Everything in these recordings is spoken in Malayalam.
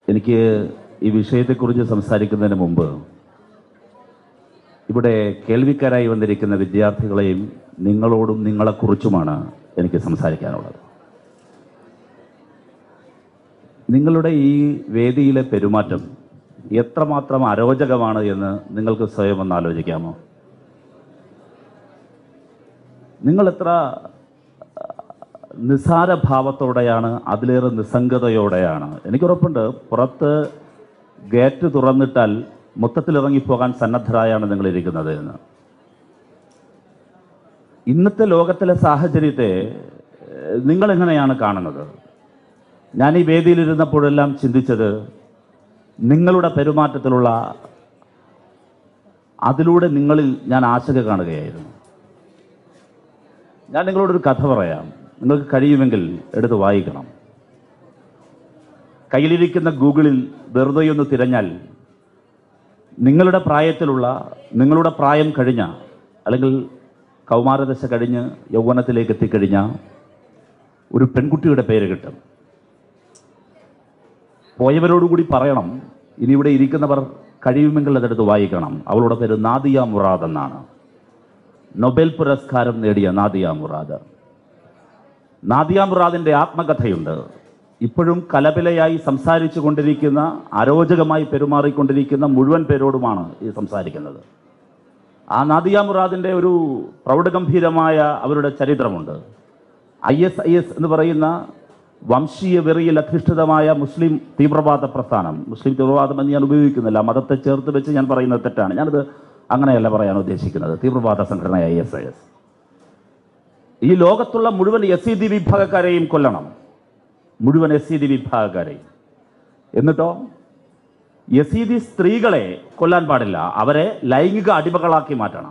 എനിക്ക് ഈ വിഷയത്തെക്കുറിച്ച് സംസാരിക്കുന്നതിന് മുമ്പ് ഇവിടെ കേൾവിക്കാരായി വന്നിരിക്കുന്ന വിദ്യാർത്ഥികളെയും നിങ്ങളോടും നിങ്ങളെക്കുറിച്ചുമാണ് എനിക്ക് സംസാരിക്കാനുള്ളത് നിങ്ങളുടെ ഈ വേദിയിലെ പെരുമാറ്റം എത്രമാത്രം അരോചകമാണ് എന്ന് നിങ്ങൾക്ക് സ്വയം ഒന്ന് ആലോചിക്കാമോ നിങ്ങൾ എത്ര നിസാര ഭാവത്തോടെയാണ് അതിലേറെ നിസ്സംഗതയോടെയാണ് എനിക്കുറപ്പുണ്ട് പുറത്ത് ഗേറ്റ് തുറന്നിട്ടാൽ മൊത്തത്തിൽ ഇറങ്ങിപ്പോകാൻ സന്നദ്ധരായാണ് നിങ്ങൾ ഇരിക്കുന്നത് എന്ന് ഇന്നത്തെ ലോകത്തിലെ സാഹചര്യത്തെ ഏഹ്, നിങ്ങൾ എങ്ങനെയാണ് കാണുന്നത് ഞാൻ ഈ വേദിയിലിരുന്നപ്പോഴെല്ലാം ചിന്തിച്ചത് നിങ്ങളുടെ പെരുമാറ്റത്തിലുള്ള അതിലൂടെ നിങ്ങളിൽ ഞാൻ ആശങ്ക കാണുകയായിരുന്നു ഞാൻ നിങ്ങളോടൊരു കഥ പറയാം നിങ്ങൾക്ക് കഴിയുമെങ്കിൽ എടുത്ത് വായിക്കണം കയ്യിലിരിക്കുന്ന ഗൂഗിളിൽ വെറുതെ ഒന്ന് തിരഞ്ഞാൽ നിങ്ങളുടെ പ്രായത്തിലുള്ള നിങ്ങളുടെ പ്രായം കഴിഞ്ഞ അല്ലെങ്കിൽ കൗമാരദശ കഴിഞ്ഞ് യൗവനത്തിലേക്ക് എത്തിക്കഴിഞ്ഞ ഒരു പെൺകുട്ടിയുടെ പേര് കിട്ടും പോയവരോടുകൂടി പറയണം ഇനി ഇവിടെ ഇരിക്കുന്നവർ കഴിയുമെങ്കിൽ അതെടുത്ത് വായിക്കണം അവളുടെ പേര് നാദിയ മുറാദ് എന്നാണ് നൊബേൽ പുരസ്കാരം നേടിയ നാദിയ മുറാദ് നാദിയ മുറാദിന്റെ ആത്മകഥയുണ്ട് ഇപ്പോഴും കലപിലയായി സംസാരിച്ചു കൊണ്ടിരിക്കുന്ന അരോചകമായി പെരുമാറിക്കൊണ്ടിരിക്കുന്ന മുഴുവൻ പേരോടുമാണ് ഈ സംസാരിക്കുന്നത് ആ നാദിയ മുറാദിന്റെ ഒരു പ്രൗഢഗംഭീരമായ അവരുടെ ചരിത്രമുണ്ട് ഐ എസ് ഐ എസ് എന്ന് പറയുന്ന വംശീയ വെറിയിൽ അധിഷ്ഠിതമായ മുസ്ലിം തീവ്രവാദ പ്രസ്ഥാനം മുസ്ലിം തീവ്രവാദം എന്ന് ഞാൻ ഉപയോഗിക്കുന്നില്ല മതത്തെ ചേർത്ത് വെച്ച് ഞാൻ പറയുന്നത് തെറ്റാണ് ഞാനത് അങ്ങനെയല്ല പറയാൻ ഉദ്ദേശിക്കുന്നത് തീവ്രവാദ സംഘടന ഐ എസ് ഐ എസ് ഈ ലോകത്തുള്ള മുഴുവൻ എസ് ഇ ഡി വിഭാഗക്കാരെയും കൊല്ലണം മുഴുവൻ എസ് ഇ ഡി വിഭാഗക്കാരെയും എന്നിട്ടോ എസ് ഇ ഡി സ്ത്രീകളെ കൊല്ലാൻ പാടില്ല അവരെ ലൈംഗിക അടിമകളാക്കി മാറ്റണം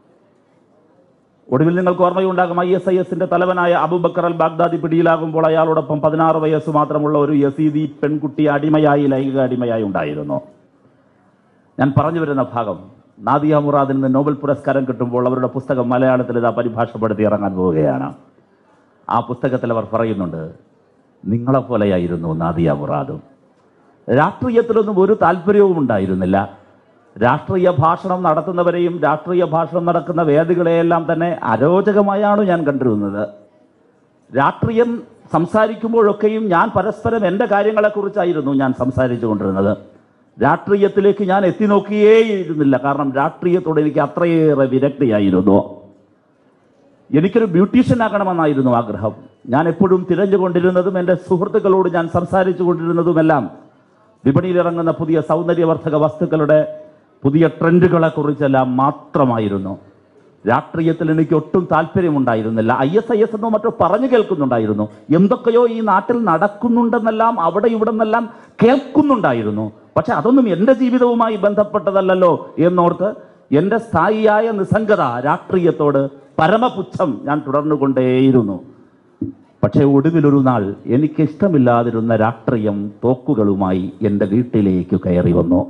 ഒടുവിൽ നിങ്ങൾക്ക് ഓർമ്മയുണ്ടാകും ഐ എസ് ഐ എസിന്റെ തലവനായ അബൂബക്കർ അൽ ബാഗ്ദാദി പിടിയിലാകുമ്പോൾ അയാളോടൊപ്പം പതിനാറ് വയസ്സ് മാത്രമുള്ള ഒരു യസീദി പെൺകുട്ടി അടിമയായി ലൈംഗിക അടിമയായി ഉണ്ടായിരുന്നു ഞാൻ പറഞ്ഞു വരുന്ന ഭാഗം നാദിയ മുറാദിൽ നിന്ന് നോബൽ പുരസ്കാരം കിട്ടുമ്പോൾ അവരുടെ പുസ്തകം മലയാളത്തിൽ ഇതാ പരിഭാഷപ്പെടുത്തി ഇറങ്ങാൻ പോവുകയാണ് ആ പുസ്തകത്തിൽ അവർ പറയുന്നുണ്ട് നിങ്ങളെപ്പോലെയായിരുന്നു നാദിയ മുറാദും രാഷ്ട്രീയത്തിലൊന്നും ഒരു താല്പര്യവും ഉണ്ടായിരുന്നില്ല രാഷ്ട്രീയ ഭാഷണം നടത്തുന്നവരെയും രാഷ്ട്രീയ ഭാഷണം നടക്കുന്ന വേദികളെയെല്ലാം തന്നെ അരോചകമായാണ് ഞാൻ കണ്ടിരുന്നത് രാഷ്ട്രീയം സംസാരിക്കുമ്പോഴൊക്കെയും ഞാൻ പരസ്പരം എൻ്റെ കാര്യങ്ങളെക്കുറിച്ചായിരുന്നു ഞാൻ സംസാരിച്ചു കൊണ്ടിരുന്നത് രാഷ്ട്രീയത്തിലേക്ക് ഞാൻ എത്തി നോക്കിയേയിരുന്നില്ല കാരണം രാഷ്ട്രീയത്തോട് എനിക്ക് അത്രയേറെ വിരക്തിയായിരുന്നു എനിക്കൊരു ബ്യൂട്ടീഷ്യൻ ആകണമെന്നായിരുന്നു ആഗ്രഹം ഞാൻ എപ്പോഴും തിരഞ്ഞുകൊണ്ടിരുന്നതും എൻ്റെ സുഹൃത്തുക്കളോട് ഞാൻ സംസാരിച്ചു കൊണ്ടിരുന്നതുമെല്ലാം വിപണിയിൽ ഇറങ്ങുന്ന പുതിയ സൗന്ദര്യവർദ്ധക വസ്തുക്കളുടെ പുതിയ ട്രെൻഡുകളെ കുറിച്ചെല്ലാം മാത്രമായിരുന്നു രാഷ്ട്രീയത്തിൽ എനിക്ക് ഒട്ടും താല്പര്യമുണ്ടായിരുന്നില്ല ഐ എസ് ഐ എസ് എന്നോ മറ്റോ പറഞ്ഞു കേൾക്കുന്നുണ്ടായിരുന്നു എന്തൊക്കെയോ ഈ നാട്ടിൽ നടക്കുന്നുണ്ടെന്നെല്ലാം അവിടെ ഇവിടെ നിന്നെല്ലാം കേൾക്കുന്നുണ്ടായിരുന്നു പക്ഷെ അതൊന്നും എൻ്റെ ജീവിതവുമായി ബന്ധപ്പെട്ടതല്ലല്ലോ എന്നോർത്ത് എൻ്റെ സ്ഥായിയായ നിസ്സംഗത രാഷ്ട്രീയത്തോട് പരമപുച്ഛം ഞാൻ തുടർന്നുകൊണ്ടേയിരുന്നു പക്ഷേ ഒടുവിലൊരു നാൾ എനിക്കിഷ്ടമില്ലാതിരുന്ന രാഷ്ട്രീയം തോക്കുകളുമായി എൻ്റെ വീട്ടിലേക്ക് കയറി വന്നു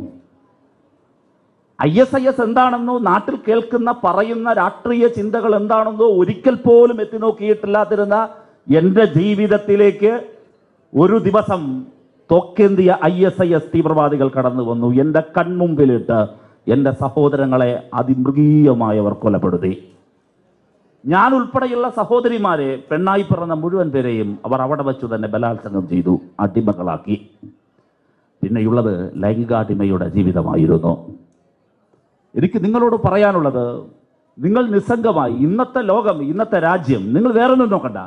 ഐ എസ് ഐ എസ് എന്താണെന്നോ നാട്ടിൽ കേൾക്കുന്ന പറയുന്ന രാഷ്ട്രീയ ചിന്തകൾ എന്താണെന്നോ ഒരിക്കൽ പോലും എത്തി നോക്കിയിട്ടില്ലാതിരുന്ന എൻ്റെ ജീവിതത്തിലേക്ക് ഒരു ദിവസം തോക്കേന്തിയ ഐ എസ് ഐ എസ് തീവ്രവാദികൾ കടന്നു വന്നു എൻ്റെ കൺമുമ്പിലിട്ട് എൻ്റെ സഹോദരങ്ങളെ അതിമൃഗീയമായവർ കൊലപ്പെടുത്തി ഞാൻ ഉൾപ്പെടെയുള്ള സഹോദരിമാരെ പെണ്ണായി പിറന്ന മുഴുവൻ പേരെയും അവർ അവിടെ വെച്ചു തന്നെ ബലാത്സംഗം ചെയ്തു അടിമകളാക്കി പിന്നെയുള്ളത് ലൈംഗികാടിമയുടെ ജീവിതമായിരുന്നു എനിക്ക് നിങ്ങളോട് പറയാനുള്ളത് നിങ്ങൾ നിസ്സംഗമായി ഇന്നത്തെ ലോകം ഇന്നത്തെ രാജ്യം നിങ്ങൾ വേറെ ഒന്നും നോക്കണ്ട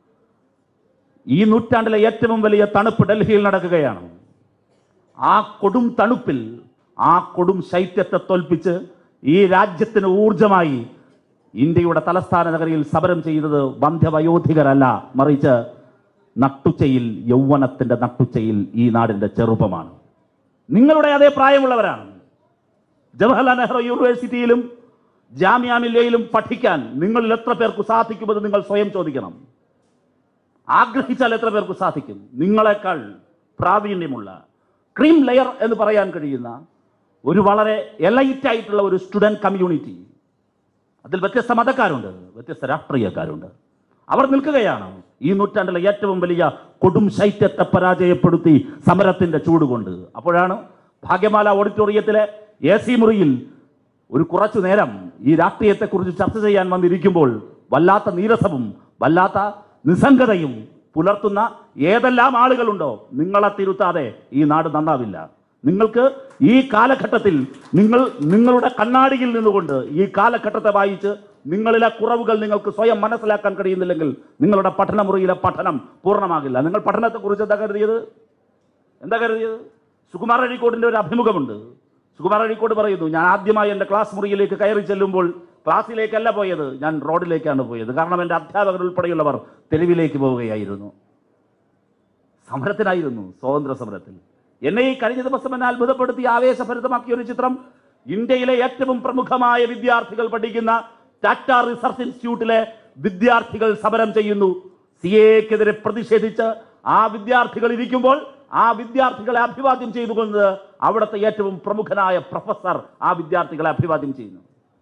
ഈ നൂറ്റാണ്ടിലെ ഏറ്റവും വലിയ തണുപ്പ് ഡൽഹിയിൽ നടക്കുകയാണ് ആ കൊടും തണുപ്പിൽ ആ കൊടും ശൈത്യത്തെ തോൽപ്പിച്ച് ഈ രാജ്യത്തിന് ഊർജമായി ഇന്ത്യയുടെ തലസ്ഥാന നഗരിയിൽ സമരം ചെയ്യുന്നത് വന്ധ്യവയോധികരല്ല മറിച്ച് നട്ടുച്ചയിൽ യൗവനത്തിന്റെ നട്ടുച്ചയിൽ ഈ നാടിന്റെ ചെറുപ്പമാണ് നിങ്ങളുടെ അതേ പ്രായമുള്ളവരാണ് ജവഹർലാൽ നെഹ്റു യൂണിവേഴ്സിറ്റിയിലും ജാമ്യ മില്ലയിലും പഠിക്കാൻ നിങ്ങളിൽ എത്ര പേർക്ക് സാധിക്കുമെന്ന് നിങ്ങൾ സ്വയം ചോദിക്കണം ആഗ്രഹിച്ചാൽ എത്ര പേർക്ക് സാധിക്കും നിങ്ങളെക്കാൾ പ്രാവീണ്യമുള്ള ക്രീം ലെയർ എന്ന് പറയാൻ കഴിയുന്ന ഒരു വളരെ എലൈറ്റ് ആയിട്ടുള്ള ഒരു സ്റ്റുഡൻറ് കമ്മ്യൂണിറ്റി അതിൽ വ്യത്യസ്ത മതക്കാരുണ്ട് വ്യത്യസ്ത രാഷ്ട്രീയക്കാരുണ്ട് അവർ നിൽക്കുകയാണ് ഈ നൂറ്റാണ്ടിലെ ഏറ്റവും വലിയ കൊടും ശൈത്യത്തെ പരാജയപ്പെടുത്തി സമരത്തിന്റെ ചൂടുകൊണ്ട് അപ്പോഴാണ് ഭാഗ്യമാല ഓഡിറ്റോറിയത്തിലെ എ സി മുറിയിൽ ഒരു കുറച്ചു നേരം ഈ രാഷ്ട്രീയത്തെക്കുറിച്ച് ചർച്ച ചെയ്യാൻ വന്നിരിക്കുമ്പോൾ വല്ലാത്ത നീരസവും വല്ലാത്ത നിസ്സംഗതയും പുലർത്തുന്ന ഏതെല്ലാം ആളുകളുണ്ടോ നിങ്ങളെ തിരുത്താതെ ഈ നാട് നന്നാവില്ല നിങ്ങൾക്ക് ഈ കാലഘട്ടത്തിൽ നിങ്ങൾ നിങ്ങളുടെ കണ്ണാടിയിൽ നിന്നുകൊണ്ട് ഈ കാലഘട്ടത്തെ വായിച്ച് നിങ്ങളിലെ കുറവുകൾ നിങ്ങൾക്ക് സ്വയം മനസ്സിലാക്കാൻ കഴിയുന്നില്ലെങ്കിൽ നിങ്ങളുടെ പഠനമുറിയിലെ പഠനം പൂർണ്ണമാകില്ല നിങ്ങൾ പഠനത്തെക്കുറിച്ച് എന്താ കരുതിയത് എന്താ കരുതിയത് സുകുമാർ അഴീക്കോടിന്റെ ഒരു അഭിമുഖമുണ്ട് സുകുമാർ അഴീക്കോട് പറയുന്നു ഞാൻ ആദ്യമായി എൻ്റെ ക്ലാസ് മുറിയിലേക്ക് കയറി ചെല്ലുമ്പോൾ ക്ലാസ്സിലേക്കല്ല പോയത് ഞാൻ റോഡിലേക്കാണ് പോയത് കാരണം എൻ്റെ അധ്യാപകർ ഉൾപ്പെടെയുള്ളവർ തെരുവിലേക്ക് പോവുകയായിരുന്നു സമരത്തിനായിരുന്നു സ്വാതന്ത്ര്യ സമരത്തിൽ എന്നെ ഈ കഴിഞ്ഞ ദിവസം എന്നെ അത്ഭുതപ്പെടുത്തി ആവേശഭരിതമാക്കിയ ഒരു ചിത്രം ഇന്ത്യയിലെ ഏറ്റവും പ്രമുഖമായ വിദ്യാർത്ഥികൾ പഠിക്കുന്ന ടാറ്റ റിസർച്ച് ഇൻസ്റ്റിറ്റ്യൂട്ടിലെ വിദ്യാർത്ഥികൾ സമരം ചെയ്യുന്നു സി എക്കെതിരെ പ്രതിഷേധിച്ച് ആ വിദ്യാർത്ഥികൾ ഇരിക്കുമ്പോൾ ആ വിദ്യാർത്ഥികളെ അഭിവാദ്യം ചെയ്തുകൊണ്ട് അവിടുത്തെ ഏറ്റവും പ്രമുഖനായ പ്രൊഫസർ ആ വിദ്യാർത്ഥികളെ അഭിവാദ്യം ചെയ്യുന്നു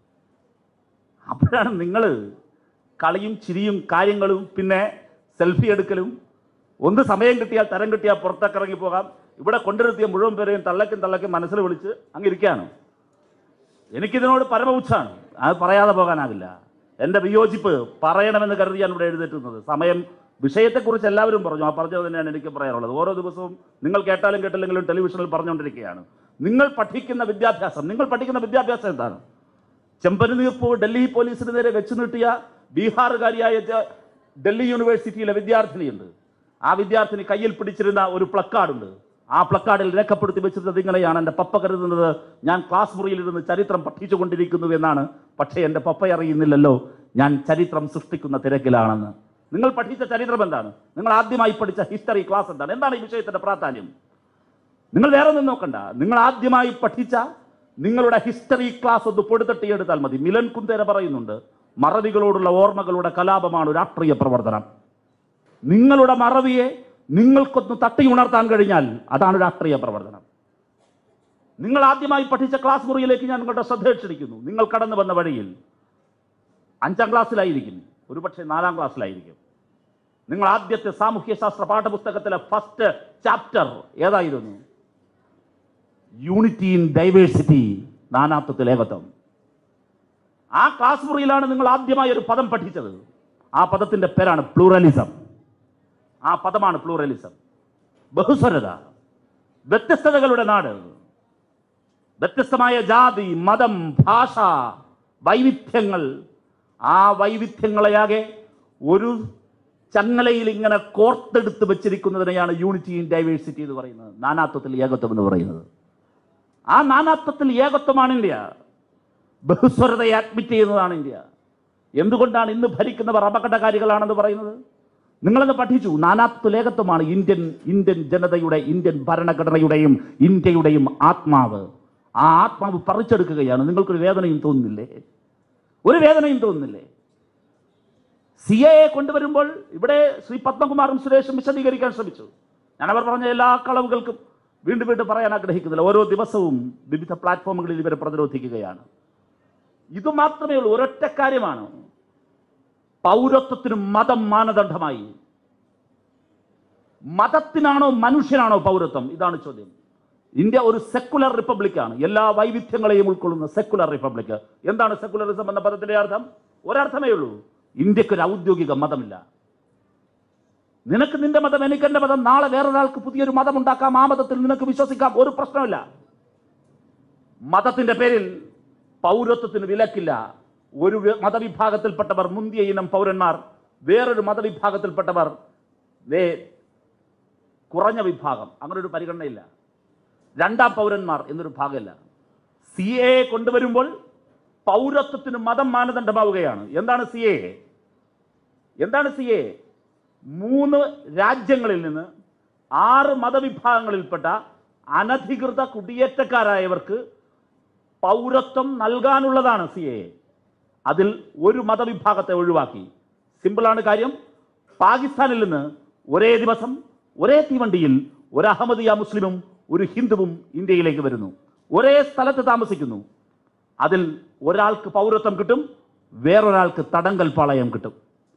അപ്പോഴാണ് നിങ്ങൾ കളിയും ചിരിയും കാര്യങ്ങളും പിന്നെ സെൽഫി എടുക്കലും ഒന്ന് സമയം കിട്ടിയാൽ തരം കിട്ടിയാൽ പുറത്തൊക്കെ ഇറങ്ങി പോകാം ഇവിടെ കൊണ്ടുവരുത്തിയ മുഴുവൻ പേരെയും തള്ളക്കും തള്ളക്കും മനസ്സിൽ വിളിച്ച് അങ്ങ് ഇരിക്കുകയാണ് എനിക്കിതിനോട് പരമപുച്ഛാണ് അത് പറയാതെ പോകാനാകില്ല എൻ്റെ വിയോജിപ്പ് പറയണമെന്ന് കരുതി ഞാൻ ഇവിടെ എഴുതിയിട്ടുന്നത് സമയം വിഷയത്തെക്കുറിച്ച് എല്ലാവരും പറഞ്ഞു ആ പറഞ്ഞത് തന്നെയാണ് എനിക്ക് പറയാനുള്ളത് ഓരോ ദിവസവും നിങ്ങൾ കേട്ടാലും കേട്ടില്ലെങ്കിലും ടെലിവിഷനിൽ പറഞ്ഞുകൊണ്ടിരിക്കുകയാണ് നിങ്ങൾ പഠിക്കുന്ന വിദ്യാഭ്യാസം നിങ്ങൾ പഠിക്കുന്ന വിദ്യാഭ്യാസം എന്താണ് ചെമ്പനീർപ്പൂർ ഡൽഹി പോലീസിന് നേരെ വെച്ചു നീട്ടിയ ബീഹാറുകാരിയായ ജ- ഡൽഹി യൂണിവേഴ്സിറ്റിയിലെ വിദ്യാർത്ഥിനിയുണ്ട് ആ വിദ്യാർത്ഥിനി കയ്യിൽ പിടിച്ചിരുന്ന ഒരു പ്ലക്കാർഡുണ്ട് ആ പ്ലക്കാർഡിൽ രേഖപ്പെടുത്തി വെച്ചിരുന്നത് ഇങ്ങനെയാണ് എൻ്റെ പപ്പ കരുതുന്നത് ഞാൻ ക്ലാസ് മുറിയിലിരുന്ന് ചരിത്രം പഠിച്ചുകൊണ്ടിരിക്കുന്നു എന്നാണ് പക്ഷേ എൻ്റെ പപ്പ അറിയുന്നില്ലല്ലോ ഞാൻ ചരിത്രം സൃഷ്ടിക്കുന്ന തിരക്കിലാണെന്ന് നിങ്ങൾ പഠിച്ച ചരിത്രം എന്താണ് നിങ്ങൾ ആദ്യമായി പഠിച്ച ഹിസ്റ്ററി ക്ലാസ് എന്താണ് എന്താണ് ഈ വിഷയത്തിന്റെ പ്രാധാന്യം നിങ്ങൾ വേറെ ഒന്നും നോക്കണ്ട നിങ്ങൾ ആദ്യമായി പഠിച്ച നിങ്ങളുടെ ഹിസ്റ്ററി ക്ലാസ് ഒന്ന് പൊടുതട്ടിയെടുത്താൽ മതി മിലൻ കുന്തേര പറയുന്നുണ്ട് മറവികളോടുള്ള ഓർമ്മകളുടെ കലാപമാണ് രാഷ്ട്രീയ പ്രവർത്തനം നിങ്ങളുടെ മറവിയെ നിങ്ങൾക്കൊന്ന് തട്ടി ഉണർത്താൻ കഴിഞ്ഞാൽ അതാണ് രാഷ്ട്രീയ പ്രവർത്തനം നിങ്ങൾ ആദ്യമായി പഠിച്ച ക്ലാസ് മുറിയിലേക്ക് ഞാൻ നിങ്ങളുടെ ശ്രദ്ധ ക്ഷണിക്കുന്നു നിങ്ങൾ കടന്നു വന്ന വഴിയിൽ അഞ്ചാം ക്ലാസ്സിലായിരിക്കും ഒരുപക്ഷെ നാലാം ക്ലാസ്സിലായിരിക്കും നിങ്ങൾ ആദ്യത്തെ സാമൂഹ്യശാസ്ത്ര പാഠപുസ്തകത്തിലെ ഫസ്റ്റ് ചാപ്റ്റർ ഏതായിരുന്നു യൂണിറ്റി ഇൻ ഡൈവേഴ്സിറ്റി നാനാത്വത്തിൽ ഏകത്വം ആ ക്ലാസ് മുറിയിലാണ് നിങ്ങൾ ആദ്യമായി ഒരു പദം പഠിച്ചത് ആ പദത്തിന്റെ പേരാണ് പ്ലൂറലിസം ആ പദമാണ് പ്ലൂറലിസം ബഹുസ്വരത വ്യത്യസ്തതകളുടെ നാട് വ്യത്യസ്തമായ ജാതി മതം ഭാഷ വൈവിധ്യങ്ങൾ ആ വൈവിധ്യങ്ങളെയാകെ ഒരു ചങ്ങലയിൽ ഇങ്ങനെ കോർത്തെടുത്ത് വെച്ചിരിക്കുന്നതിനെയാണ് യൂണിറ്റി ഇൻ ഡൈവേഴ്സിറ്റി എന്ന് പറയുന്നത് നാനാത്വത്തിൽ ഏകത്വം എന്ന് പറയുന്നത് ആ നാനാത്വത്തിൽ ഏകത്വമാണ് ഇന്ത്യ ബഹുസ്വരതയെ അഡ്മിറ്റ് ചെയ്യുന്നതാണ് ഇന്ത്യ എന്തുകൊണ്ടാണ് ഇന്ന് ഭരിക്കുന്നവർ അപകടകാരികളാണെന്ന് പറയുന്നത് നിങ്ങളത് പഠിച്ചു നാനാത്വത്തിൽ ഏകത്വമാണ് ഇന്ത്യൻ ഇന്ത്യൻ ജനതയുടെ ഇന്ത്യൻ ഭരണഘടനയുടെയും ഇന്ത്യയുടെയും ആത്മാവ് ആ ആത്മാവ് പറിച്ചെടുക്കുകയാണ് നിങ്ങൾക്കൊരു വേദനയും തോന്നുന്നില്ലേ ഒരു വേദനയും തോന്നുന്നില്ലേ സി എ കൊണ്ടുവരുമ്പോൾ ഇവിടെ ശ്രീ പത്മകുമാറും സുരേഷും വിശദീകരിക്കാൻ ശ്രമിച്ചു ഞാൻ അവർ പറഞ്ഞ എല്ലാ കളവുകൾക്കും വീണ്ടും വീണ്ടും പറയാൻ ആഗ്രഹിക്കുന്നില്ല ഓരോ ദിവസവും വിവിധ പ്ലാറ്റ്ഫോമുകളിൽ ഇവരെ പ്രതിരോധിക്കുകയാണ് ഇത് മാത്രമേ ഉള്ളൂ ഒരൊറ്റ കാര്യമാണ് പൗരത്വത്തിന് മതം മാനദണ്ഡമായി മതത്തിനാണോ മനുഷ്യനാണോ പൗരത്വം ഇതാണ് ചോദ്യം ഇന്ത്യ ഒരു സെക്കുലർ റിപ്പബ്ലിക്കാണ് എല്ലാ വൈവിധ്യങ്ങളെയും ഉൾക്കൊള്ളുന്ന സെക്കുലർ റിപ്പബ്ലിക് എന്താണ് സെക്കുലറിസം എന്ന പദത്തിന്റെ അർത്ഥം ഒരർത്ഥമേ ഉള്ളൂ ഇന്ത്യക്ക് ഒരു ഔദ്യോഗിക മതമില്ല നിനക്ക് നിന്റെ മതം എനിക്ക് എന്റെ മതം നാളെ വേറൊരാൾക്ക് പുതിയൊരു മതം ഉണ്ടാക്കാം ആ മതത്തിൽ നിനക്ക് വിശ്വസിക്കാം ഒരു പ്രശ്നമില്ല മതത്തിന്റെ പേരിൽ പൗരത്വത്തിന് വിലക്കില്ല ഒരു വി- മതവിഭാഗത്തിൽപ്പെട്ടവർ മുന്തിയ ഇനം പൗരന്മാർ വേറൊരു മതവിഭാഗത്തിൽപ്പെട്ടവർ വേ കുറഞ്ഞ വിഭാഗം അങ്ങനെ ഒരു പരിഗണനയില്ല രണ്ടാം പൗരന്മാർ എന്നൊരു ഭാഗമില്ല സി എ കൊണ്ടുവരുമ്പോൾ പൗരത്വത്തിന് മതം മാനദണ്ഡമാവുകയാണ് എന്താണ് സി എ എന്താണ് സി എ മൂന്ന് രാജ്യങ്ങളിൽ നിന്ന് ആറ് മതവിഭാഗങ്ങളിൽപ്പെട്ട അനധികൃത കുടിയേറ്റക്കാരായവർക്ക് പൗരത്വം നൽകാനുള്ളതാണ് സി എ അതിൽ ഒരു മതവിഭാഗത്തെ ഒഴിവാക്കി സിമ്പിളാണ് കാര്യം പാകിസ്ഥാനിൽ നിന്ന് ഒരേ ദിവസം ഒരേ തീവണ്ടിയിൽ ഒരു അഹമ്മദിയ മുസ്ലിമും ഒരു ഹിന്ദുവും ഇന്ത്യയിലേക്ക് വരുന്നു ഒരേ സ്ഥലത്ത് താമസിക്കുന്നു അതിൽ ഒരാൾക്ക് പൗരത്വം കിട്ടും വേറൊരാൾക്ക് തടങ്കൽ പാളയം കിട്ടും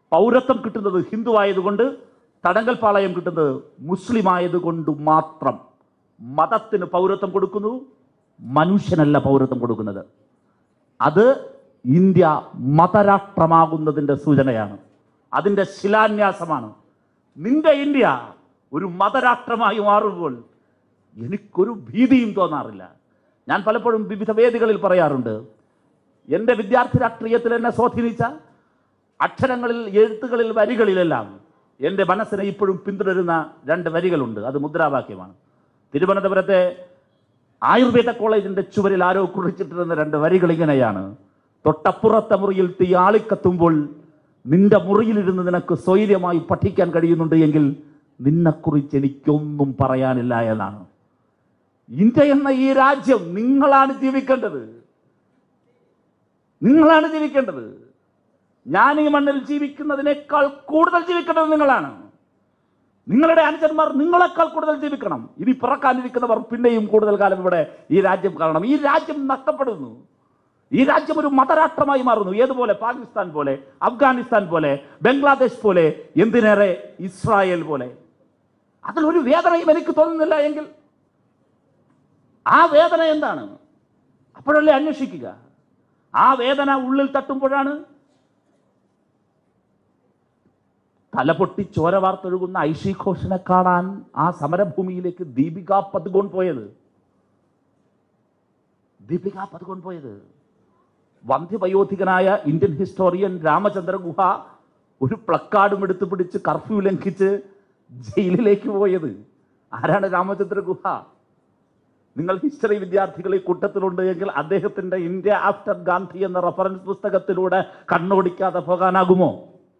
പൗരത്വം കിട്ടുന്നത് ഹിന്ദു ആയതുകൊണ്ട് തടങ്കൽ പാളയം കിട്ടുന്നത് മുസ്ലിം ആയതുകൊണ്ട് മാത്രം മതത്തിന് പൗരത്വം കൊടുക്കുന്നു മനുഷ്യനല്ല പൗരത്വം കൊടുക്കുന്നത് അത് ഇന്ത്യ മതരാഷ്ട്രമാകുന്നതിൻ്റെ സൂചനയാണ് അതിൻ്റെ ശിലാന്യാസമാണ് നിന്റെ ഇന്ത്യ ഒരു മതരാഷ്ട്രമായി മാറുമ്പോൾ എനിക്കൊരു ഭീതിയും തോന്നാറില്ല ഞാൻ പലപ്പോഴും വിവിധ വേദികളിൽ പറയാറുണ്ട് എൻ്റെ വിദ്യാർത്ഥി രാഷ്ട്രീയത്തിൽ എന്നെ സ്വാധീനിച്ച അക്ഷരങ്ങളിൽ എഴുത്തുകളിൽ വരികളിലെല്ലാം എൻ്റെ മനസ്സിനെ ഇപ്പോഴും പിന്തുടരുന്ന രണ്ട് വരികളുണ്ട് അത് മുദ്രാവാക്യമാണ് തിരുവനന്തപുരത്തെ ആയുർവേദ കോളേജിന്റെ ചുവരിൽ ആരോ കുറിച്ചിട്ടിരുന്ന രണ്ട് വരികൾ ഇങ്ങനെയാണ് തൊട്ടപ്പുറത്തെ മുറിയിൽ തീ ആളിക്കത്തുമ്പോൾ നിന്റെ മുറിയിലിരുന്ന് നിനക്ക് സ്വൈര്യമായി പഠിക്കാൻ കഴിയുന്നുണ്ട് എങ്കിൽ നിന്നെക്കുറിച്ച് എനിക്കൊന്നും പറയാനില്ല എന്നാണ് ഇന്ത്യ എന്ന ഈ രാജ്യം നിങ്ങളാണ് ജീവിക്കേണ്ടത് നിങ്ങളാണ് ജീവിക്കേണ്ടത് ഞാൻ ഈ മണ്ണിൽ ജീവിക്കുന്നതിനേക്കാൾ കൂടുതൽ ജീവിക്കേണ്ടത് നിങ്ങളാണ് നിങ്ങളുടെ അനുജന്മാർ നിങ്ങളെക്കാൾ കൂടുതൽ ജീവിക്കണം ഇനി പിറക്കാനിരിക്കുന്നവർ പിന്നെയും കൂടുതൽ കാലം ഇവിടെ ഈ രാജ്യം കാണണം ഈ രാജ്യം നഷ്ടപ്പെടുന്നു ഈ രാജ്യം ഒരു മതരാഷ്ട്രമായി മാറുന്നു ഏതുപോലെ പാകിസ്ഥാൻ പോലെ അഫ്ഗാനിസ്ഥാൻ പോലെ ബംഗ്ലാദേശ് പോലെ എന്തിനേറെ ഇസ്രായേൽ പോലെ അതിലൊരു വേദനയും എനിക്ക് തോന്നുന്നില്ല എങ്കിൽ ആ വേദന എന്താണ് അപ്പോഴല്ലേ അന്വേഷിക്കുക ആ വേദന ഉള്ളിൽ തട്ടുമ്പോഴാണ് തലപൊട്ടി ചോര വാർത്തൊഴുകുന്ന ഐഷി ഘോഷിനെ കാണാൻ ആ സമരഭൂമിയിലേക്ക് ദീപിക പതുകോൺ പോയത് ദീപിക പതുകോൺ പോയത് വന്ധ്യവയോധികനായ ഇന്ത്യൻ ഹിസ്റ്റോറിയൻ രാമചന്ദ്ര ഗുഹ ഒരു പ്ലക്കാർഡും എടുത്തു പിടിച്ച് കർഫ്യൂ ലംഘിച്ച് ജയിലിലേക്ക് പോയത് ആരാണ് രാമചന്ദ്ര ഗുഹ നിങ്ങൾ ഹിസ്റ്ററി വിദ്യാർത്ഥികൾ ഈ കൂട്ടത്തിലുണ്ട് എങ്കിൽ അദ്ദേഹത്തിന്റെ ഇന്ത്യ ആഫ്റ്റർ ഗാന്ധി എന്ന റഫറൻസ് പുസ്തകത്തിലൂടെ കണ്ണോടിക്കാതെ പോകാനാകുമോ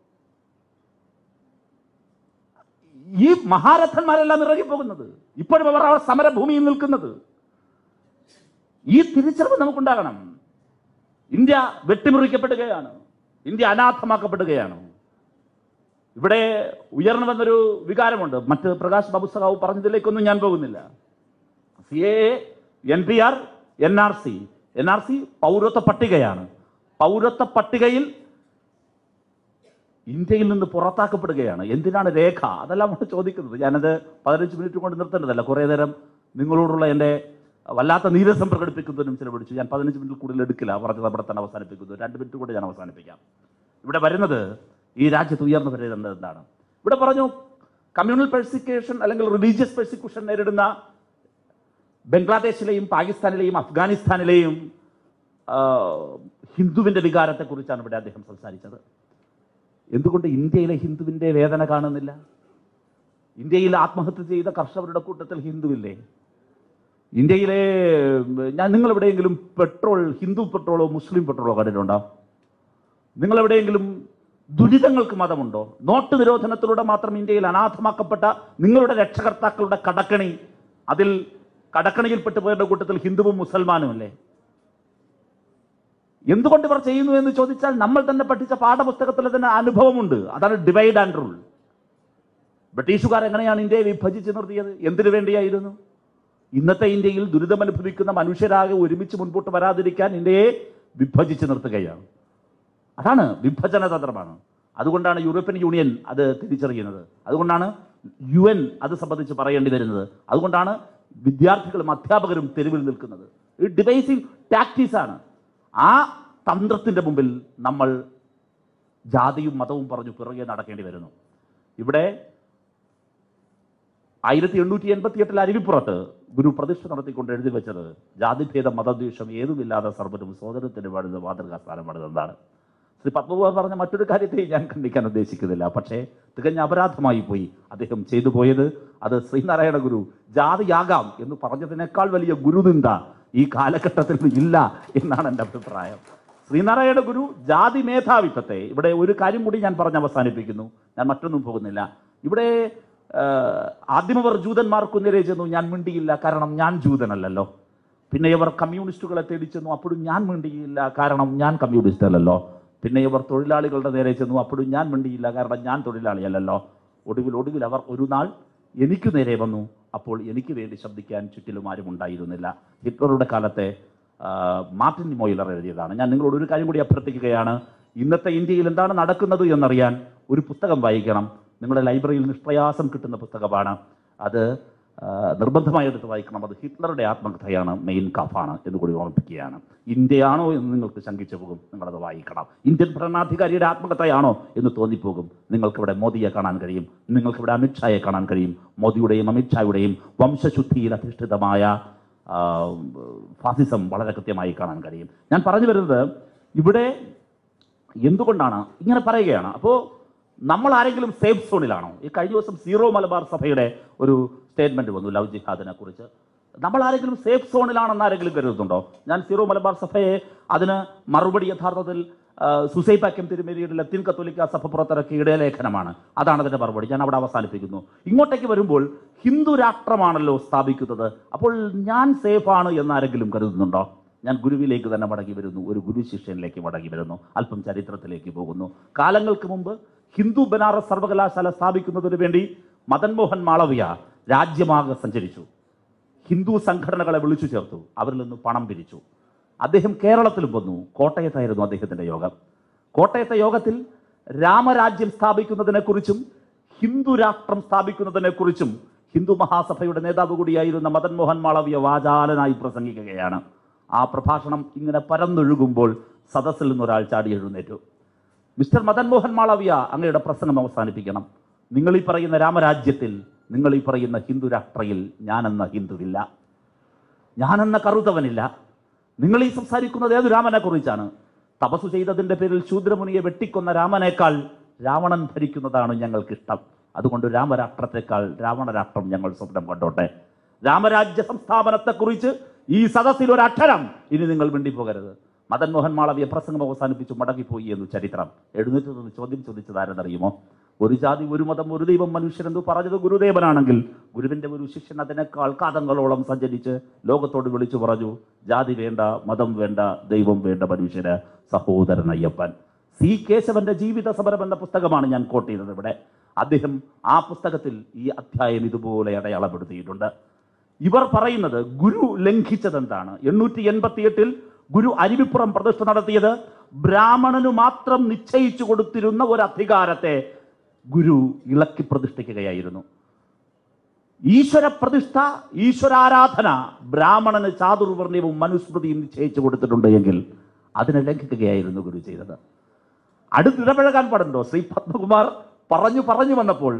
ഈ മഹാരഥന്മാരെല്ലാം ഇറങ്ങിപ്പോകുന്നത് ഇപ്പോഴും അവർ അവർ സമരഭൂമിയിൽ നിൽക്കുന്നത് ഈ തിരിച്ചറിവ് നമുക്കുണ്ടാകണം ഇന്ത്യ വെട്ടിമുറിക്കപ്പെടുകയാണ് ഇന്ത്യ അനാഥമാക്കപ്പെടുകയാണ് ഇവിടെ ഉയർന്നു വന്നൊരു വികാരമുണ്ട് മറ്റ് പ്രകാശ് ബാബു സഖാവ് പറഞ്ഞതിലേക്കൊന്നും ഞാൻ പോകുന്നില്ല C A N P R N R C N R C പൗരത്വ പട്ടികയാണ് പൗരത്വ പട്ടികയിൽ ഇന്ത്യയിൽ നിന്ന് പുറത്താക്കപ്പെടുകയാണ് എന്തിനാണ് രേഖ അതെല്ലാം നമ്മൾ ചോദിക്കുന്നത് ഞാനത് പതിനഞ്ച് മിനിറ്റ് കൊണ്ട് നിർത്തേണ്ടതല്ല കുറേ നേരം നിങ്ങളോടുള്ള എൻ്റെ വല്ലാത്ത നീരസം പ്രകടിപ്പിക്കുന്നതിനും ചിലവഴിച്ചു ഞാൻ പതിനഞ്ച് മിനിറ്റ് കൂടുതൽ എടുക്കില്ല പറഞ്ഞത് അവിടെ തന്നെ അവസാനിപ്പിക്കുന്നു രണ്ട് മിനിറ്റ് കൂടെ ഞാൻ അവസാനിപ്പിക്കാം ഇവിടെ വരുന്നത് ഈ രാജ്യത്ത് ഉയർന്നു വരുന്നത് എന്താണ് ഇവിടെ പറഞ്ഞു കമ്മ്യൂണൽ പെർസിക്യൂഷൻ അല്ലെങ്കിൽ റിലീജിയസ് പെർസിക്യൂഷൻ നേരിടുന്ന ബംഗ്ലാദേശിലെയും പാകിസ്ഥാനിലെയും അഫ്ഗാനിസ്ഥാനിലെയും ആ, ഹിന്ദുവിന്റെ വികാരത്തെക്കുറിച്ചാണ് ഇവിടെ അദ്ദേഹം സംസാരിച്ചത് എന്തുകൊണ്ട് ഇന്ത്യയിലെ ഹിന്ദുവിന്റെ വേദന കാണുന്നില്ല ഇന്ത്യയിൽ ആത്മഹത്യ ചെയ്ത കർഷകരുടെ കൂട്ടത്തിൽ ഹിന്ദുവില്ലേ ഇന്ത്യയിലെ ഉം, ഞാൻ നിങ്ങൾ എവിടെയെങ്കിലും പെട്രോൾ ഹിന്ദു പെട്രോളോ മുസ്ലിം പെട്രോളോ കണ്ടിട്ടുണ്ടോ നിങ്ങൾ എവിടെയെങ്കിലും ദുരിതങ്ങൾക്ക് മതമുണ്ടോ നോട്ട് നിരോധനത്തിലൂടെ മാത്രം ഇന്ത്യയിൽ അനാഥമാക്കപ്പെട്ട നിങ്ങളുടെ രക്ഷകർത്താക്കളുടെ കടക്കണി അതിൽ കടക്കണിയിൽപ്പെട്ടു പോയവരുടെ കൂട്ടത്തിൽ ഹിന്ദുവും മുസൽമാനും അല്ലേ എന്തുകൊണ്ട് ഇവർ ചെയ്യുന്നു എന്ന് ചോദിച്ചാൽ നമ്മൾ തന്നെ പഠിച്ച പാഠപുസ്തകത്തിൽ തന്നെ അനുഭവമുണ്ട് അതാണ് ഡിവൈഡ് ആൻഡ് റൂൾ ബ്രിട്ടീഷുകാർ എങ്ങനെയാണ് ഇന്ത്യയെ വിഭജിച്ച് നിർത്തിയത് എന്തിനു വേണ്ടിയായിരുന്നു ഇന്നത്തെ ഇന്ത്യയിൽ ദുരിതമനുഭവിക്കുന്ന മനുഷ്യരാകെ ഒരുമിച്ച് മുൻപോട്ട് വരാതിരിക്കാൻ ഇന്ത്യയെ വിഭജിച്ച് നിർത്തുകയാണ് അതാണ് വിഭജന തന്ത്രമാണ് അതുകൊണ്ടാണ് യൂറോപ്യൻ യൂണിയൻ അത് തിരിച്ചറിയുന്നത് അതുകൊണ്ടാണ് യു എൻ അത് സംബന്ധിച്ച് പറയേണ്ടി വരുന്നത് അതുകൊണ്ടാണ് വിദ്യാർത്ഥികളും അധ്യാപകരും തെരുവിൽ നിൽക്കുന്നത് ഈ ഡിവൈസിങ് ടാക്ടീസ് ആണ് ആ തന്ത്രത്തിന്റെ മുമ്പിൽ നമ്മൾ ജാതിയും മതവും പറഞ്ഞു പിറകെ നടക്കേണ്ടി വരുന്നു ഇവിടെ ആയിരത്തി എണ്ണൂറ്റി എൺപത്തി എട്ടിൽ അരുവിപ്പുറത്ത് ഗുരു പ്രതിഷ്ഠ നടത്തിക്കൊണ്ട് എഴുതി വെച്ചത് ജാതിഭേദ മതദ്വേഷം ഏതുമില്ലാതെ സർവ്വരും സോദരത്തിന് പാടുന്ന മാതൃകാ സ്ഥാനമാണിതെന്നാണ് ശ്രീ പത്മകുമാർ പറഞ്ഞ മറ്റൊരു കാര്യത്തെ ഞാൻ ഖണ്ഡിക്കാൻ ഉദ്ദേശിക്കുന്നില്ല പക്ഷേ തികഞ്ഞ അപരാധമായി പോയി അദ്ദേഹം ചെയ്തു പോയത് അത് ശ്രീനാരായണ ഗുരു ജാതിയാകാം എന്ന് പറഞ്ഞതിനേക്കാൾ വലിയ ഗുരുനിന്ദ ഈ കാലഘട്ടത്തിൽ ഇല്ല എന്നാണ് എൻ്റെ അഭിപ്രായം ശ്രീനാരായണ ഗുരു ജാതി മേധാവിത്വത്തെ ഇവിടെ ഒരു കാര്യം കൂടി ഞാൻ പറഞ്ഞ് അവസാനിപ്പിക്കുന്നു ഞാൻ മറ്റൊന്നും പോകുന്നില്ല ഇവിടെ ആ, ആദ്യം അവർ ജൂതന്മാർക്ക് നേരെ ചെന്നു ഞാൻ മിണ്ടിയില്ല കാരണം ഞാൻ ജൂതനല്ലല്ലോ പിന്നെ ഇവർ കമ്മ്യൂണിസ്റ്റുകളെ തേടി ചെന്നു അപ്പോഴും ഞാൻ മിണ്ടിയില്ല കാരണം ഞാൻ കമ്മ്യൂണിസ്റ്റ് അല്ലല്ലോ പിന്നെ ഇവർ തൊഴിലാളികളുടെ നേരെ ചെന്നു അപ്പോഴും ഞാൻ മിണ്ടിയില്ല കാരണം ഞാൻ തൊഴിലാളിയല്ലല്ലോ ഒടുവിൽ ഒടുവിൽ അവർ ഒരു നാൾ എനിക്ക് നേരെ വന്നു അപ്പോൾ എനിക്ക് വേണ്ടി ശബ്ദിക്കാൻ ചുറ്റിലും ആരും ഉണ്ടായിരുന്നില്ല ഹിറ്റ്ലറുടെ കാലത്തെ ആ, മാർട്ടിൻ മോയിലർ എഴുതിയതാണ് ഞാൻ നിങ്ങളോട് ഒരു കാര്യം കൂടി അഭ്യർത്ഥിക്കുകയാണ് ഇന്നത്തെ ഇന്ത്യയിൽ എന്താണ് നടക്കുന്നത് എന്നറിയാൻ ഒരു പുസ്തകം വായിക്കണം നിങ്ങളുടെ ലൈബ്രറിയിൽ നിഷ്പ്രയാസം കിട്ടുന്ന പുസ്തകമാണ് അത് ആ, നിർബന്ധമായി എടുത്ത് വായിക്കണം അത് ഹിറ്റ്ലറുടെ ആത്മകഥയാണ് മെയിൻ കഫാണ് എന്ന് കൂടി ഓർമ്മിപ്പിക്കുകയാണ് ഇന്ത്യയാണോ എന്ന് നിങ്ങൾക്ക് ശങ്കിച്ചു പോകും നിങ്ങളത് വായിക്കണം ഇന്ത്യൻ ഭരണാധികാരിയുടെ ആത്മകഥയാണോ എന്ന് തോന്നിപ്പോകും നിങ്ങൾക്കിവിടെ മോദിയെ കാണാൻ കഴിയും നിങ്ങൾക്കിവിടെ അമിത്ഷായെ കാണാൻ കഴിയും മോദിയുടെയും അമിത്ഷായുടെയും വംശശുദ്ധിയിൽ അധിഷ്ഠിതമായ ആ, ഫാസിസം വളരെ കൃത്യമായി കാണാൻ കഴിയും ഞാൻ പറഞ്ഞു വരുന്നത് ഇവിടെ എന്തുകൊണ്ടാണ് ഇങ്ങനെ പറയുകയാണ് അപ്പോൾ നമ്മൾ ആരെങ്കിലും സേഫ് സോണിലാണോ ഈ കഴിഞ്ഞ ദിവസം സീറോ മലബാർ സഭയുടെ ഒരു സ്റ്റേറ്റ്മെന്റ് വന്നു ലവ് ജിഹാദിനെ കുറിച്ച് നമ്മൾ ആരെങ്കിലും സേഫ് സോണിലാണെന്ന് ആരെങ്കിലും കരുതുന്നുണ്ടോ ഞാൻ സീറോ മലബാർ സഭയെ അതിന് മറുപടി യഥാർത്ഥത്തിൽ ആ, സുസൈപാക്യം തിരുമേരിയുടെ ലത്തീൻ കത്തോലിക്ക സഭ പുറത്തിറക്കിയ ഇടയലേഖനമാണ് അതാണ് അതിന്റെ മറുപടി ഞാൻ അവിടെ അവസാനിപ്പിക്കുന്നു ഇങ്ങോട്ടേക്ക് വരുമ്പോൾ ഹിന്ദു രാഷ്ട്രമാണല്ലോ സ്ഥാപിക്കുന്നത് അപ്പോൾ ഞാൻ സേഫാണ് എന്നാരെങ്കിലും കരുതുന്നുണ്ടോ ഞാൻ ഗുരുവിലേക്ക് തന്നെ മടങ്ങി വരുന്നു ഒരു ഗുരു ശിഷ്യനിലേക്ക് മടങ്ങി വരുന്നു അല്പം ചരിത്രത്തിലേക്ക് പോകുന്നു കാലങ്ങൾക്ക് മുമ്പ് ഹിന്ദു ബനാറസ് സർവകലാശാല സ്ഥാപിക്കുന്നതിന് വേണ്ടി മദൻ മോഹൻ മാളവിയ രാജ്യമാകെ സഞ്ചരിച്ചു ഹിന്ദു സംഘടനകളെ വിളിച്ചു ചേർത്തു അവരിൽ നിന്ന് പണം പിരിച്ചു അദ്ദേഹം കേരളത്തിലും വന്നു കോട്ടയത്തായിരുന്നു അദ്ദേഹത്തിന്റെ യോഗം കോട്ടയത്തെ യോഗത്തിൽ രാമരാജ്യം സ്ഥാപിക്കുന്നതിനെക്കുറിച്ചും ഹിന്ദു രാഷ്ട്രം സ്ഥാപിക്കുന്നതിനെക്കുറിച്ചും ഹിന്ദു മഹാസഭയുടെ നേതാവ് കൂടിയായിരുന്ന മദൻ മോഹൻ മാളവിയ വാചാലനായി പ്രസംഗിക്കുകയാണ് ആ പ്രഭാഷണം ഇങ്ങനെ പരന്നൊഴുകുമ്പോൾ സദസ്സിൽ നിന്ന് ഒരാൾ ചാടി എഴുന്നേറ്റു മിസ്റ്റർ മദൻ മോഹൻ മാളവിയ അങ്ങയുടെ പ്രസംഗം അവസാനിപ്പിക്കണം നിങ്ങൾ ഈ പറയുന്ന രാമരാജ്യത്തിൽ നിങ്ങൾ ഈ പറയുന്ന ഹിന്ദു രാഷ്ട്രയിൽ ഞാനെന്ന ഹിന്ദുവില്ല ഞാനെന്ന കറുത്തവനില്ല നിങ്ങൾ ഈ സംസാരിക്കുന്നത് ഏത് രാമനെ കുറിച്ചാണ് തപസ് ചെയ്തതിന്റെ പേരിൽ ശൂദ്രമുനിയെ വെട്ടിക്കൊന്ന രാമനേക്കാൾ രാവണൻ ഭരിക്കുന്നതാണ് ഞങ്ങൾക്കിഷ്ടം അതുകൊണ്ട് രാമരാഷ്ട്രത്തെക്കാൾ രാവണരാഷ്ട്രം ഞങ്ങൾ സ്വപ്നം കണ്ടോട്ടെ രാമരാജ്യ സംസ്ഥാപനത്തെക്കുറിച്ച് ഈ സദസ്സിൽ ഒരു അക്ഷരം ഇനി നിങ്ങൾ മിണ്ടിപ്പോകരുത് മദൻ മോഹൻ മാളവിയ പ്രസംഗം അവസാനിപ്പിച്ചു മടങ്ങിപ്പോയി എന്ന് ചരിത്രം എഴുന്നേറ്റ് നിന്ന് ചോദ്യം ചോദിച്ചത് ആരെന്നറിയുമോ ഒരു ജാതി ഒരു മതം ഒരു ദൈവം മനുഷ്യരെന്ന് പറഞ്ഞത് ഗുരുദേവനാണെങ്കിൽ ഗുരുവിന്റെ ഒരു ശിഷ്യൻ അതിനേക്കാൾ കാതങ്ങളോളം സഞ്ചരിച്ച് ലോകത്തോട് വിളിച്ചു പറഞ്ഞു ജാതി വേണ്ട മതം വേണ്ട ദൈവം വേണ്ട മനുഷ്യന് സഹോദരൻ അയ്യപ്പൻ സി കേശവന്റെ ജീവിത സമരം എന്ന പുസ്തകമാണ് ഞാൻ കോട്ട് ചെയ്തത് ഇവിടെ അദ്ദേഹം ആ പുസ്തകത്തിൽ ഈ അധ്യായം ഇതുപോലെ അടയാളപ്പെടുത്തിയിട്ടുണ്ട് ഇവർ പറയുന്നത് ഗുരു ലംഘിച്ചത് എന്താണ് എണ്ണൂറ്റി എൺപത്തി എട്ടിൽ ഗുരു അരുവിപ്പുറം പ്രതിഷ്ഠ നടത്തിയത് ബ്രാഹ്മണനു മാത്രം നിശ്ചയിച്ചു കൊടുത്തിരുന്ന ഒരു അധികാരത്തെ ഗുരു ഇളക്കി പ്രതിഷ്ഠിക്കുകയായിരുന്നു ഈശ്വര പ്രതിഷ്ഠ ഈശ്വരാരാധന ബ്രാഹ്മണന് ചാതുർവർണ്ണയവും മനുസ്മൃതിയും നിശ്ചയിച്ചു കൊടുത്തിട്ടുണ്ട് എങ്കിൽ അതിനെ ലംഘിക്കുകയായിരുന്നു ഗുരു ചെയ്തത് അടുത്തിടപഴകാൻ പാടുണ്ടോ ശ്രീ പത്മകുമാർ പറഞ്ഞു പറഞ്ഞു വന്നപ്പോൾ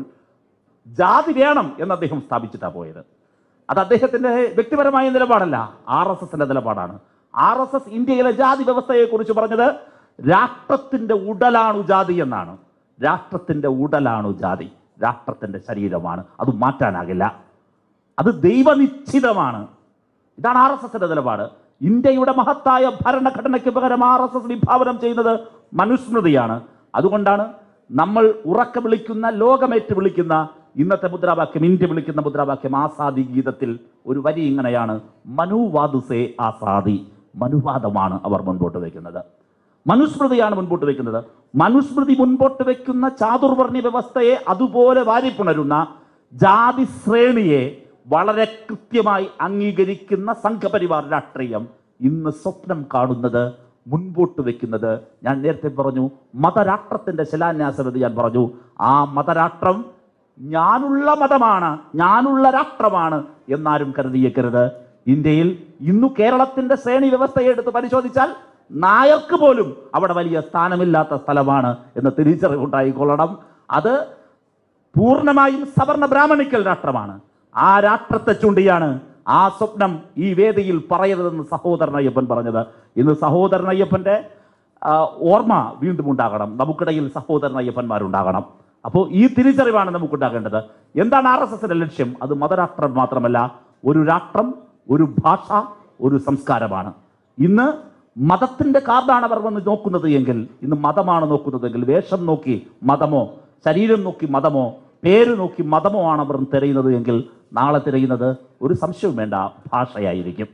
ജാതി വേണം എന്ന് അദ്ദേഹം സ്ഥാപിച്ചിട്ടാണ് പോയത് അത് അദ്ദേഹത്തിന്റെ വ്യക്തിപരമായ നിലപാടല്ല ആർ എസ് എസിന്റെ നിലപാടാണ് ആർ എസ് എസ് ഇന്ത്യയിലെ ജാതി വ്യവസ്ഥയെ കുറിച്ച് പറഞ്ഞത് രാഷ്ട്രത്തിന്റെ ഉടലാണു ജാതി എന്നാണ് രാഷ്ട്രത്തിന്റെ ഉടലാണു ജാതി രാഷ്ട്രത്തിന്റെ ശരീരമാണ് അത് മാറ്റാനാകില്ല അത് ദൈവനിശ്ചിതമാണ് ഇതാണ് ആർ എസ് എസിന്റെ നിലപാട് ഇന്ത്യയുടെ മഹത്തായ ഭരണഘടനയ്ക്ക് പകരം ആർ എസ് എസ് വിഭാവനം ചെയ്യുന്നത് മനുസ്മൃതിയാണ് അതുകൊണ്ടാണ് നമ്മൾ ഉറക്ക വിളിക്കുന്ന ലോകമേറ്റ് വിളിക്കുന്ന ഇന്നത്തെ മുദ്രാവാക്യം ഇന്ത്യ വിളിക്കുന്ന മുദ്രാവാക്യം ആസാദി ഗീതത്തിൽ ഒരു വരി ഇങ്ങനെയാണ് മനുവാദുസേ ആസാദി മനുവാദമാണ് അവർ മുൻപോട്ട് വയ്ക്കുന്നത് മനുസ്മൃതിയാണ് മുൻപോട്ട് വെക്കുന്നത് മനുസ്മൃതി മുൻപോട്ട് വെക്കുന്ന ചാതുർവർണ്ണ വ്യവസ്ഥയെ അതുപോലെ വാരിപ്പുണരുന്ന ജാതി ശ്രേണിയെ വളരെ കൃത്യമായി അംഗീകരിക്കുന്ന സംഘപരിവാർ രാഷ്ട്രീയം ഇന്ന് സ്വപ്നം കാണുന്നത് മുൻപോട്ട് വെക്കുന്നത് ഞാൻ നേരത്തെ പറഞ്ഞു മതരാഷ്ട്രത്തിന്റെ ശിലാന്യാസനത് ഞാൻ പറഞ്ഞു ആ മതരാഷ്ട്രം ഞാനുള്ള മതമാണ് ഞാനുള്ള രാഷ്ട്രമാണ് എന്നാരും കരുതിയേക്കരുത് ഇന്ത്യയിൽ ഇന്നു കേരളത്തിന്റെ ശ്രേണി വ്യവസ്ഥയെ എടുത്ത് പരിശോധിച്ചാൽ നായർക്ക് പോലും അവിടെ വലിയ സ്ഥാനമില്ലാത്ത സ്ഥലമാണ് എന്ന് തിരിച്ചറിവുണ്ടായിക്കൊള്ളണം അത് പൂർണ്ണമായും സവർണ ബ്രാഹ്മണിക്കൽ രാഷ്ട്രമാണ് ആ രാഷ്ട്രത്തെ ചൂണ്ടിയാണ് ആ സ്വപ്നം ഈ വേദിയിൽ പറയരുതെന്ന് സഹോദരൻ അയ്യപ്പൻ പറഞ്ഞത് ഇന്ന് സഹോദരൻ അയ്യപ്പന്റെ ആ, ഓർമ്മ വീണ്ടും ഉണ്ടാകണം നമുക്കിടയിൽ സഹോദരൻ അയ്യപ്പന്മാരുണ്ടാകണം അപ്പോൾ ഈ തിരിച്ചറിവാണ് നമുക്കുണ്ടാകേണ്ടത് എന്താണ് ആർ എസ് എസിന്റെ ലക്ഷ്യം അത് മതരാഷ്ട്രം മാത്രമല്ല ഒരു രാഷ്ട്രം ഒരു ഭാഷ ഒരു സംസ്കാരമാണ് ഇന്ന് മതത്തിന്റെ കാർഡാണ് അവർ വന്ന് നോക്കുന്നത് എങ്കിൽ ഇന്ന് മതമാണ് നോക്കുന്നതെങ്കിൽ വേഷം നോക്കി മതമോ ശരീരം നോക്കി മതമോ പേര് നോക്കി മതമോ ആണ് അവർ തിരയുന്നത് എങ്കിൽ നാളെ തിരയുന്നത് ഒരു സംശയവും വേണ്ട ഭാഷയായിരിക്കും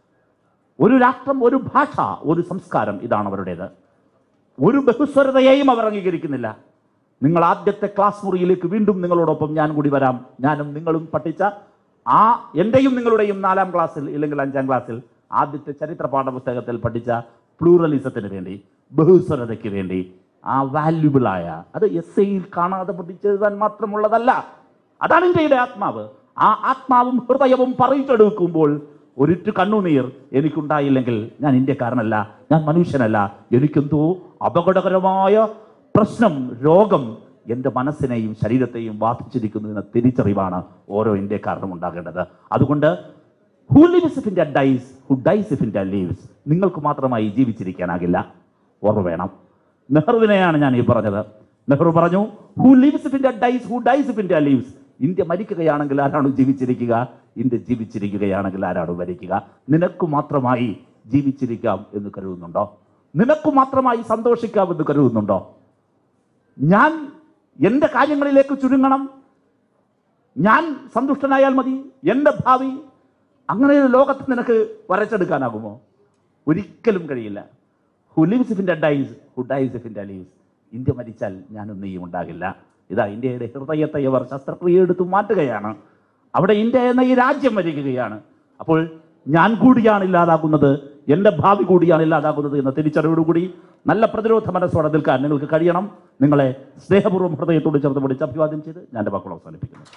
ഒരു രാഷ്ട്രം ഒരു ഭാഷ ഒരു സംസ്കാരം ഇതാണ് അവരുടേത് ഒരു ബഹുസ്വരതയെയും അവർ അംഗീകരിക്കുന്നില്ല നിങ്ങൾ ആദ്യത്തെ ക്ലാസ് മുറിയിലേക്ക് വീണ്ടും നിങ്ങളോടൊപ്പം ഞാൻ കൂടി വരാം ഞാനും നിങ്ങളും പഠിച്ച ആ എൻ്റെയും നിങ്ങളുടെയും നാലാം ക്ലാസ്സിൽ ഇല്ലെങ്കിൽ അഞ്ചാം ക്ലാസ്സിൽ ആദ്യത്തെ ചരിത്ര പാഠപുസ്തകത്തിൽ പഠിച്ച പ്ലൂറലിസത്തിന് വേണ്ടി ബഹുസ്വരതയ്ക്ക് വേണ്ടി ആ വാല്യുബിളായ അത് എസ് ഐയിൽ കാണാതെ പഠിച്ചെഴുതാൻ മാത്രമുള്ളതല്ല അതാണ് ഇന്ത്യയുടെ ആത്മാവ് ആ ആത്മാവും ഹൃദയവും പറിച്ചെടുക്കുമ്പോൾ ഒരിറ്റു കണ്ണുനീർ എനിക്കുണ്ടായില്ലെങ്കിൽ ഞാൻ ഇന്ത്യക്കാരനല്ല ഞാൻ മനുഷ്യനല്ല എനിക്കെന്തോ അപകടകരമായ പ്രശ്നം രോഗം എൻ്റെ മനസ്സിനെയും ശരീരത്തെയും ബാധിച്ചിരിക്കുന്നു എന്ന തിരിച്ചറിവാണ് ഓരോ ഇന്ത്യക്കാരനും ഉണ്ടാകേണ്ടത് അതുകൊണ്ട് who lives if India dies who dies if India lives നിങ്ങൾക്ക് മാത്രമായി ജീവിച്ചിരിക്കാനാകില്ല ഓർമ്മ വേണം നെഹ്റുവിനെയാണ് ഞാൻ ഈ പറഞ്ഞത് നെഹ്റു പറഞ്ഞു who lives if India dies who dies if India lives India മരിക്കുകയാണെങ്കിൽ ആരാണ് ജീവിച്ചിരിക്കുക ഇന്ത്യ ജീവിച്ചിരിക്കുകയാണെങ്കിൽ ആരാണ് മരിക്കുക നിനക്ക് മാത്രമായി ജീവിച്ചിരിക്കാം എന്ന് കരുതുന്നുണ്ടോ നിനക്ക് മാത്രമായി സന്തോഷിക്കാം എന്ന് കരുതുന്നുണ്ടോ ഞാൻ എൻ്റെ കാര്യങ്ങളിലേക്ക് ചുരുങ്ങണം ഞാൻ സന്തുഷ്ടനായാൽ മതി എൻ്റെ ഭാവി അങ്ങനെ ഒരു ലോകത്ത് നിനക്ക് വരച്ചെടുക്കാനാകുമോ ഒരിക്കലും കഴിയില്ല who lives if India dies who dies if India lives India മരിച്ചാൽ ഞാനും നീയും ഉണ്ടാകില്ല ഇതാ ഇന്ത്യയുടെ ഹൃദയത്തെ ഇവർ ശസ്ത്രക്രിയ എടുത്തു മാറ്റുകയാണ് അവിടെ ഇന്ത്യ എന്ന ഈ രാജ്യം മരിക്കുകയാണ് അപ്പോൾ ഞാൻ കൂടിയാണ് ഇല്ലാതാകുന്നത് എൻ്റെ ഭാവി കൂടിയാണ് ഇല്ലാതാകുന്നത് എന്ന തിരിച്ചറിവോടുകൂടി നല്ല പ്രതിരോധ മനസ്സോടെ നിൽക്കാൻ നിങ്ങൾക്ക് കഴിയണം നിങ്ങളെ സ്നേഹപൂർവ്വം ഹൃദയത്തോട് ചേർത്ത് പിടിച്ച് അഭിവാദ്യം ചെയ്ത് ഞാൻ എൻ്റെ വാക്കുകൾ അവസാനിപ്പിക്കുന്നു